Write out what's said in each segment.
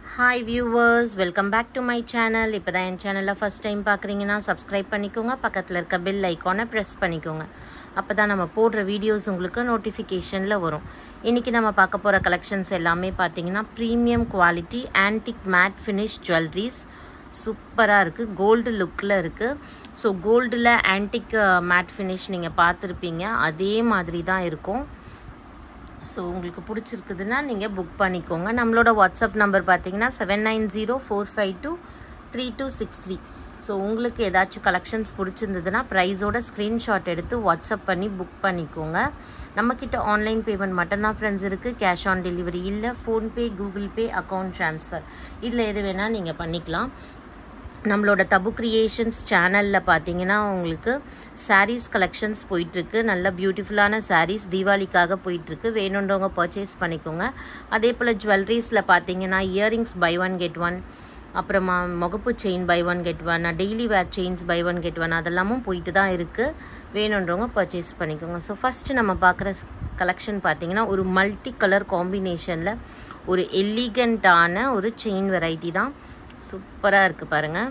hi viewers welcome back to my channel இப்போ தான் என் சேனலில் ஃபஸ்ட் டைம் பார்க்குறீங்கன்னா சப்ஸ்கிரைப் பண்ணிக்கோங்க பக்கத்தில் இருக்க பெல் ஐக்கானை ப்ரெஸ் பண்ணிக்கோங்க அப்போ தான் நம்ம போடுற வீடியோஸ் உங்களுக்கு நோட்டிஃபிகேஷனில் வரும் இன்றைக்கி நம்ம பார்க்க போகிற கலெக்ஷன்ஸ் எல்லாமே பார்த்தீங்கன்னா premium quality antique matte finish jewelleries சூப்பராக இருக்குது கோல்டு லுக்கில் இருக்குது ஸோ கோல்டில் ஆன்டிக் மேட் ஃபினிஷ் நீங்கள் பார்த்துருப்பீங்க அதே மாதிரி தான் இருக்கும் ஸோ உங்களுக்கு பிடிச்சிருக்குதுன்னா நீங்கள் புக் பண்ணிக்கோங்க நம்மளோட வாட்ஸ்அப் நம்பர் பார்த்தீங்கன்னா seven nine zero four five two three two six three so உங்களுக்கு ஏதாச்சும் கலெக்ஷன்ஸ் பிடிச்சிருந்ததுன்னா ப்ரைஸோட ஸ்க்ரீன்ஷாட் எடுத்து வாட்ஸ்அப் பண்ணி புக் பண்ணிக்கோங்க நம்மக்கிட்ட ஆன்லைன் பேமெண்ட் மட்டும்தான் ஃப்ரெண்ட்ஸ் இருக்குது கேஷ் ஆன் டெலிவரி இல்லை PhonePe Google Pay account transfer இதில் எது வேணால் நீங்கள் பண்ணிக்கலாம் நம்மளோட தபு கிரியேஷன்ஸ் சேனலில் பார்த்தீங்கன்னா உங்களுக்கு சாரீஸ் கலெக்ஷன்ஸ் போயிட்டுருக்கு நல்ல பியூட்டிஃபுல்லான சாரீஸ் தீபாவளிக்காக போயிட்டுருக்கு வேணுன்றவங்க பர்ச்சேஸ் பண்ணிக்கோங்க அதே போல் ஜுவல்லரிஸில் பார்த்தீங்கன்னா earrings buy one get one அப்புறமா முகப்பு chain buy one get one daily wear chains buy one get one அதெல்லாமும் போயிட்டு தான் இருக்குது வேணுன்றவங்க பர்ச்சேஸ் பண்ணிக்கோங்க ஸோ ஃபஸ்ட்டு நம்ம பார்க்குற கலெக்ஷன் பார்த்தீங்கன்னா ஒரு மல்டி கலர் காம்பினேஷனில் ஒரு எலிகண்ட்டான ஒரு செயின் வெரைட்டி தான் சூப்பராக இருக்குது பாருங்கள்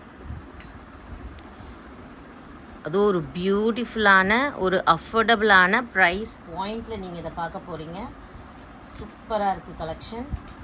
அதுவும் ஒரு பியூட்டிஃபுல்லான ஒரு அஃபோர்டபுளான ப்ரைஸ் பாயிண்டில் நீங்கள் இதை பார்க்க போகிறீங்க சூப்பராக இருக்குது கலெக்ஷன்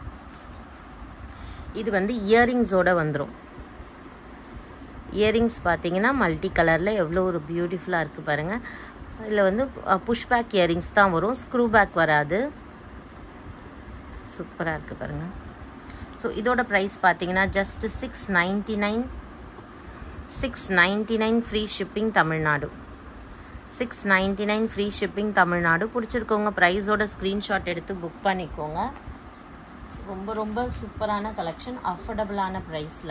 இது வந்து இயரிங்ஸோடு வந்துடும் இயரிங்ஸ் பார்த்தீங்கன்னா மல்டி கலரில் எவ்வளோ ஒரு பியூட்டிஃபுல்லாக இருக்குது பாருங்கள் இதில் வந்து புஷ்பேக் இயரிங்ஸ் தான் வரும் ஸ்க்ரூ பேக் வராது சூப்பராக இருக்குது பாருங்கள் ஸோ இதோட ப்ரைஸ் பார்த்தீங்கன்னா just six ninety nine six ninety nine free shipping Tamil Nadu six ninety nine free shipping Tamil Nadu பிடிச்சிருக்கவங்க ப்ரைஸோட ஸ்க்ரீன்ஷாட் எடுத்து புக் பண்ணிக்கோங்க ரொம்ப ரொம்ப சூப்பரான கலெக்ஷன் அஃபோர்டபுளான ப்ரைஸில்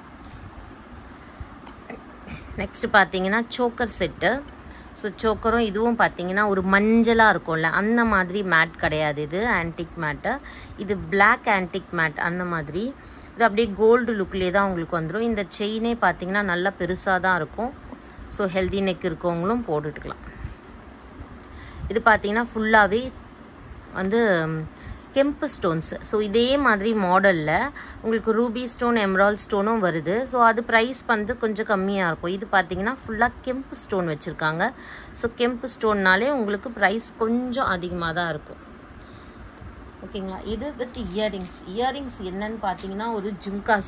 நெக்ஸ்ட்டு பார்த்தீங்கன்னா சோக்கர் செட்டு ஸோ சோக்கரும் இதுவும் பார்த்தீங்கன்னா ஒரு மஞ்சளாக இருக்கும்ல அந்த மாதிரி மேட் கிடையாது இது ஆன்டிக் மேட்டு இது பிளாக் ஆன்டிக் மேட் அந்த மாதிரி இது அப்படியே கோல்டு லுக்லேயே தான் உங்களுக்கு வந்துடும் இந்த செயினே பார்த்தீங்கன்னா நல்லா பெருசாக தான் இருக்கும் ஸோ ஹெல்தி நெக் இருக்கவங்களும் போட்டுட்டுக்கலாம் இது பார்த்தீங்கன்னா ஃபுல்லாகவே வந்து கெம்பு ஸ்டோன்ஸ் ஸோ இதே மாதிரி மாடலில் உங்களுக்கு ரூபி ஸ்டோன் எம்ரால் ஸ்டோனும் வருது ஸோ அது ப்ரைஸ் வந்து கொஞ்சம் கம்மியாக இருக்கும் இது பார்த்தீங்கன்னா ஃபுல்லாக கெம்பு ஸ்டோன் வச்சுருக்காங்க ஸோ கெம்பு ஸ்டோன்னாலே உங்களுக்கு ப்ரைஸ் கொஞ்சம் அதிகமாக தான் இருக்கும் ஓகேங்களா இது வித் இயரிங்ஸ் இயரிங்ஸ் என்னன்னு பார்த்தீங்கன்னா ஒரு ஜிம்காஸ்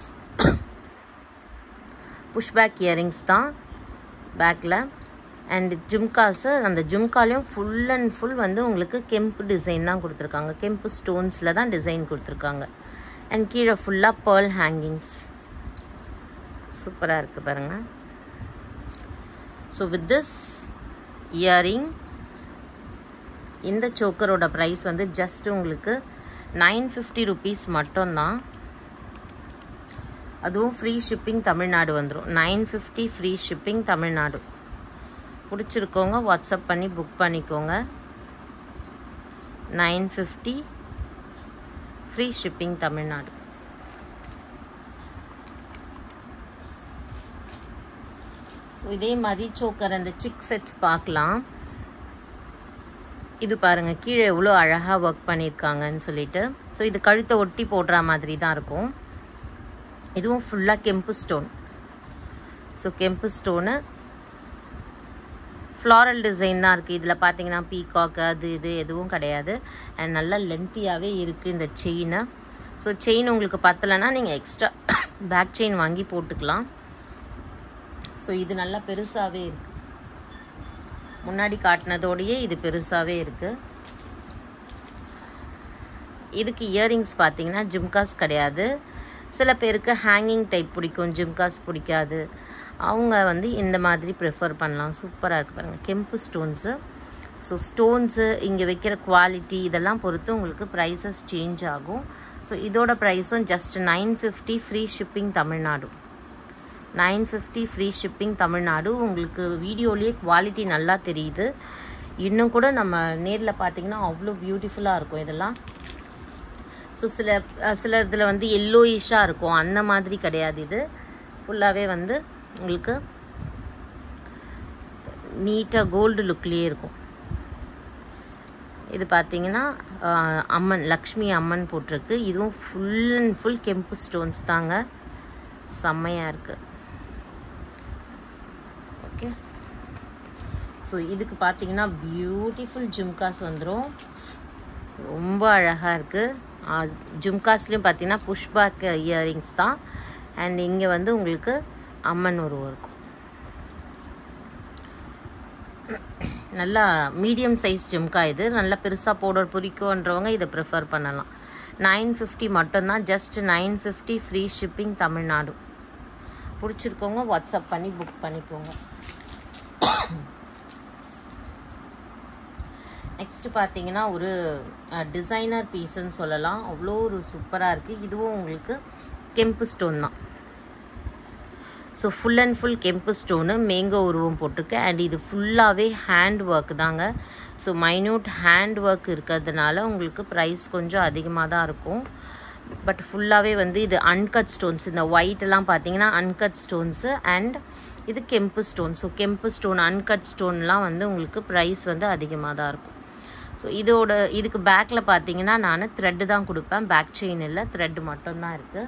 புஷ்பேக் இயரிங்ஸ் தான் பேக்கில் அண்ட் ஜும்காஸு அந்த ஜும்காலையும் ஃபுல் அண்ட் ஃபுல் வந்து உங்களுக்கு கெம்பு டிசைன் தான் கொடுத்துருக்காங்க கெம்பு ஸ்டோன்ஸில் தான் டிசைன் கொடுத்துருக்காங்க அண்ட் கீழே ஃபுல்லாக பேர்ல் ஹேங்கிங்ஸ் சூப்பராக இருக்குது பாருங்கள் ஸோ வித் திஸ் இயரிங் இந்த சோக்கரோட ப்ரைஸ் வந்து ஜஸ்ட் உங்களுக்கு நைன் ஃபிஃப்டி ருபீஸ் மட்டும்தான் அதுவும் ஃப்ரீ ஷிப்பிங் தமிழ்நாடு வந்துடும் nine fifty free shipping Tamil Nadu பிடிச்சிருக்கவங்க வாட்ஸ்அப் பண்ணி புக் பண்ணிக்கோங்க nine fifty free shipping Tamil Nadu so இதே மாதிரி சோக்கர் அந்த சிக் செட்ஸ் பார்க்கலாம் இது பாருங்கள் கீழே எவ்வளோ அழகாக ஒர்க் பண்ணியிருக்காங்கன்னு சொல்லிட்டு ஸோ இது கழுத்தை ஒட்டி போடுற மாதிரி தான் இருக்கும் இதுவும் ஃபுல்லாக கெம்பு ஸ்டோன் ஸோ கெம்பு ஸ்டோனு ஃப்ளாரல் டிசைன் தான் இருக்குது இதில் பார்த்தீங்கன்னா பீகாக் அது இது எதுவும் கிடையாது அண்ட் நல்லா லென்த்தியாகவே இருக்குது இந்த செயினை ஸோ செயின் உங்களுக்கு பத்தலைன்னா நீங்கள் எக்ஸ்ட்ரா பேக் செயின் வாங்கி போட்டுக்கலாம் ஸோ இது நல்லா பெருசாகவே இருக்குது முன்னாடி காட்டினதோடையே இது பெருசாகவே இருக்குது இதுக்கு இயரிங்ஸ் பார்த்தீங்கன்னா ஜிம்காஸ் கிடையாது சில பேருக்கு ஹேங்கிங் டைப் பிடிக்கும் ஜிம்காஸ் பிடிக்காது அவங்க வந்து இந்த மாதிரி ப்ரிஃபர் பண்ணலாம் சூப்பராக இருக்குது பாருங்கள் கெம்பு ஸ்டோன்ஸு ஸோ ஸ்டோன்ஸு இங்கே வைக்கிற குவாலிட்டி இதெல்லாம் பொறுத்து உங்களுக்கு ப்ரைஸஸ் சேஞ்ச் ஆகும் ஸோ இதோட ப்ரைஸும் just nine fifty free shipping Tamil Nadu nine fifty free shipping Tamil Nadu உங்களுக்கு வீடியோலேயே குவாலிட்டி நல்லா தெரியுது இன்னும் கூட நம்ம நேரில் பார்த்தீங்கன்னா அவ்வளோ பியூட்டிஃபுல்லாக இருக்கும் இதெல்லாம் ஸோ சில சில இதில் வந்து எல்லோயிஷாக இருக்கும் அந்த மாதிரி கிடையாது இது ஃபுல்லாகவே வந்து உங்களுக்கு நீட்டாக கோல்டு லுக்லேயே இருக்கும் இது பார்த்தீங்கன்னா ஆஹ், அம்மன் லக்ஷ்மி அம்மன் போட்டிருக்கு இதுவும் ஃபுல் அண்ட் ஃபுல் கெம்பு ஸ்டோன்ஸ் தாங்க செம்மையாக இருக்குது ஓகே ஸோ இதுக்கு பார்த்தீங்கன்னா பியூட்டிஃபுல் ஜும்காஸ் வந்துடும் ரொம்ப அழகாக இருக்குது ஜும்காஸ்லேயும் பார்த்தீங்கன்னா புஷ்பாக் இயரிங்ஸ் தான் அண்ட் இங்கே வந்து உங்களுக்கு அம்மன் உருவம் இருக்கும் நல்லா மீடியம் சைஸ் ஜிம்கா இது நல்லா பெருசாக பவுடர் பிடிக்கும்ன்றவங்க இதை ப்ரிஃபர் பண்ணலாம் நைன் ஃபிஃப்டி மட்டும்தான் just nine fifty free shipping Tamil Nadu பிடிச்சிருக்கவங்க வாட்ஸ்அப் பண்ணி புக் பண்ணிக்கோங்க நெக்ஸ்ட்டு பார்த்தீங்கன்னா ஒரு டிசைனர் பீஸுன்னு சொல்லலாம் அவ்வளோ ஒரு சூப்பராக இருக்குது இதுவும் உங்களுக்கு கெம்பு ஸ்டோன் தான் ஸோ ஃபுல் அண்ட் ஃபுல் கெம்பு ஸ்டோனு மேங்கோ உருவம் போட்டிருக்கு அண்ட் இது ஃபுல்லாகவே ஹேண்ட் ஒர்க் தாங்க ஸோ மைன்யூட் ஹேண்ட் ஒர்க் இருக்கிறதுனால உங்களுக்கு ப்ரைஸ் கொஞ்சம் அதிகமாக தான் இருக்கும் பட் ஃபுல்லாகவே வந்து இது அன்கட் ஸ்டோன்ஸ் இந்த white எல்லாம் பார்த்தீங்கன்னா அன்கட் ஸ்டோன்ஸு அண்ட் இது கெம்பு ஸ்டோன் ஸோ கெம்பு ஸ்டோன் அன்கட் ஸ்டோன்லாம் வந்து உங்களுக்கு ப்ரைஸ் வந்து அதிகமாக தான் இருக்கும் ஸோ இதோட இதுக்கு பேக்கில் பார்த்தீங்கன்னா நான் த்ரெட்டு தான் கொடுப்பேன் பேக் செயின் இல்லை த்ரெட்டு மட்டும்தான் இருக்குது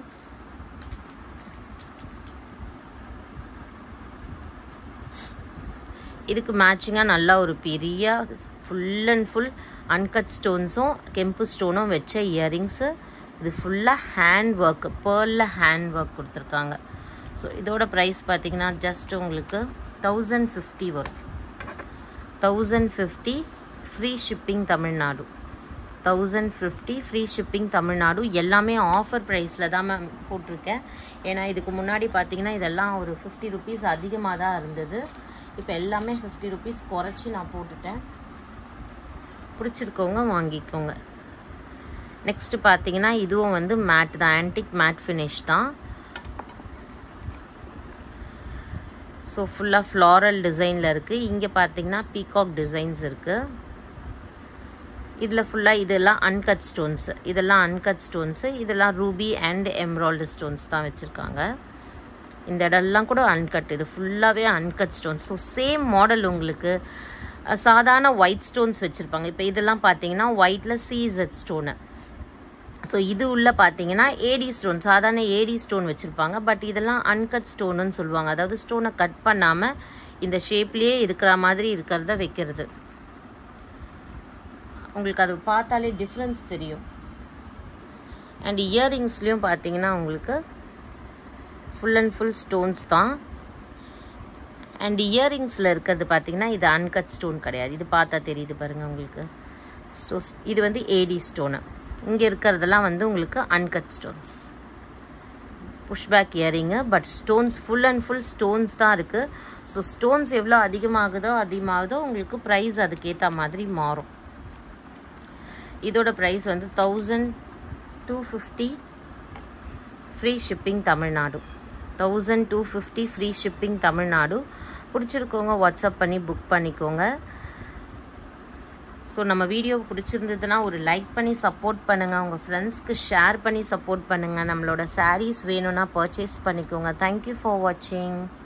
இதுக்கு மேட்சிங்காக நல்லா ஒரு பெரிய ஃபுல் அண்ட் ஃபுல் அன்கட் ஸ்டோன்ஸும் கெம்பு ஸ்டோனும் வச்ச இயரிங்ஸு இது ஃபுல்லாக ஹேண்ட் ஒர்க் பேர்லில் ஹேண்ட் ஒர்க் கொடுத்துருக்காங்க ஸோ இதோட ப்ரைஸ் பார்த்தீங்கன்னா ஜஸ்ட் உங்களுக்கு தௌசண்ட் ஃபிஃப்டி வரும் thousand fifty free shipping Tamil Nadu thousand fifty free shipping Tamil Nadu எல்லாமே ஆஃபர் ப்ரைஸில் தான் மேம் போட்டிருக்கேன் ஏன்னா இதுக்கு முன்னாடி பார்த்தீங்கன்னா இதெல்லாம் ஒரு ஃபிஃப்டி ருபீஸ் அதிகமாக தான் இருந்தது இப்போ எல்லாமே ஃபிஃப்டி ருபீஸ் குறைச்சி நான் போட்டுட்டேன் பிடிச்சிருக்கவங்க வாங்கிக்கோங்க நெக்ஸ்ட்டு பார்த்தீங்கன்னா இதுவும் வந்து மேட் தான் ஆன்டிக் மேட் ஃபினிஷ் தான் ஸோ ஃபுல்லாக ஃப்ளாரல் டிசைனில் இருக்குது இங்கே பார்த்தீங்கன்னா பீகாக் டிசைன்ஸ் இருக்குது இதில் ஃபுல்லாக இதெல்லாம் அன்கட் ஸ்டோன்ஸு இதெல்லாம் அன்கட் ஸ்டோன்ஸு இதெல்லாம் ரூபி அண்ட் எம்ராய்டு ஸ்டோன்ஸ் தான் வச்சுருக்காங்க இந்த இடம்லாம் கூட அன்கட் இது ஃபுல்லாகவே uncut stones so same model உங்களுக்கு அஹ், சாதாரண ஒயிட் ஸ்டோன்ஸ் வச்சுருப்பாங்க இப்போ இதெல்லாம் பார்த்தீங்கன்னா ஒயிட்டில் சீசட் ஸ்டோனு ஸோ இது உள்ள பார்த்தீங்கன்னா ஏடி ஸ்டோன் சாதாரண ஏடி ஸ்டோன் வச்சுருப்பாங்க பட் இதெல்லாம் அன்கட் ஸ்டோனுன்னு சொல்லுவாங்க அதாவது ஸ்டோனை கட் பண்ணாமல் இந்த ஷேப்லேயே இருக்கிற மாதிரி இருக்கிறத வைக்கிறது உங்களுக்கு அது பார்த்தாலே டிஃப்ரென்ஸ் தெரியும் அண்ட் இயரிங்ஸ்லேயும் பார்த்தீங்கன்னா உங்களுக்கு ஃபுல் அண்ட் ஃபுல் ஸ்டோன்ஸ் தான் அண்ட் இயரிங்ஸில் இருக்கிறது பார்த்தீங்கன்னா இது அன்கட் ஸ்டோன் கிடையாது இது பார்த்தா தெரியுது பாருங்கள் உங்களுக்கு ஸோ இது வந்து ஏடி ஸ்டோனு இங்கே இருக்கிறதெல்லாம் வந்து உங்களுக்கு uncut stones pushback earring but stones full and full stones தான் இருக்குது ஸோ ஸ்டோன்ஸ் எவ்வளோ அதிகமாகுதோ அதிகமாகுதோ உங்களுக்கு ப்ரைஸ் அதுக்கேற்ற மாதிரி மாறும் இதோட ப்ரைஸ் வந்து thousand two fifty free shipping Tamil Nadu thousand two fifty free shipping Tamil Nadu பிடிச்சிருக்கவங்க வாட்ஸ்அப் பண்ணி புக் பண்ணிக்கோங்க ஸோ நம்ம வீடியோ பிடிச்சிருந்ததுன்னா ஒரு லைக் பண்ணி சப்போர்ட் பண்ணுங்கள் உங்கள் ஃப்ரெண்ட்ஸ்க்கு ஷேர் பண்ணி சப்போர்ட் பண்ணுங்கள் நம்மளோட sarees வேணும்னா பர்ச்சேஸ் பண்ணிக்கோங்க தேங்க்யூ ஃபார் வாட்சிங்